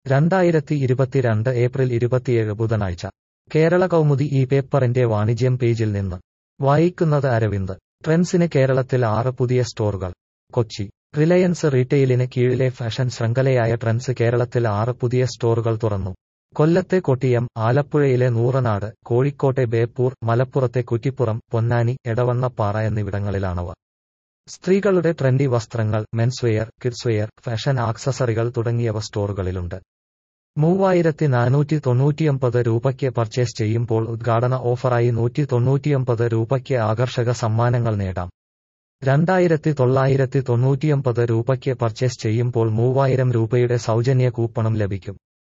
രണ്ടായിരത്തി ഇരുപത്തിരണ്ട് ഏപ്രിൽ ഇരുപത്തിയേഴ് ബുധനാഴ്ച കേരള കൗമുദി ഈ പേപ്പറിന്റെ വാണിജ്യം പേജിൽ നിന്ന് വായിക്കുന്നത് അരവിന്ദ് ട്രെൻഡ്സിന് കേരളത്തിൽ ആറ് പുതിയ സ്റ്റോറുകൾ കൊച്ചി റിലയൻസ് റീറ്റെയിലിന് കീഴിലെ ഫാഷൻ ശൃംഖലയായ ട്രെൻഡ്സ് കേരളത്തിൽ ആറ് പുതിയ സ്റ്റോറുകൾ തുറന്നു കൊല്ലത്തെ കൊട്ടിയം ആലപ്പുഴയിലെ നൂറനാട് കോഴിക്കോട്ടെ ബേപ്പൂർ മലപ്പുറത്തെ കുറ്റിപ്പുറം പൊന്നാനി എടവണ്ണപ്പാറ എന്നിവിടങ്ങളിലാണവ സ്ത്രീകളുടെ ട്രെൻഡി വസ്ത്രങ്ങൾ മെൻസ്വെയർ കിഡ്സ്വെയർ ഫാഷൻ ആക്സസറികൾ തുടങ്ങിയവ സ്റ്റോറുകളിലുണ്ട് മൂവായിരത്തി നാനൂറ്റി തൊണ്ണൂറ്റിയൊമ്പത് രൂപയ്ക്ക് പർച്ചേസ് ചെയ്യുമ്പോൾ ഉദ്ഘാടന ഓഫറായി നൂറ്റി തൊണ്ണൂറ്റിയൊമ്പത് രൂപയ്ക്ക് ആകർഷക സമ്മാനങ്ങൾ നേടാം രണ്ടായിരത്തി തൊള്ളായിരത്തി തൊണ്ണൂറ്റിയൊമ്പത് രൂപയ്ക്ക് പർച്ചേസ് ചെയ്യുമ്പോൾ മൂവായിരം രൂപയുടെ സൗജന്യ കൂപ്പണും ലഭിക്കും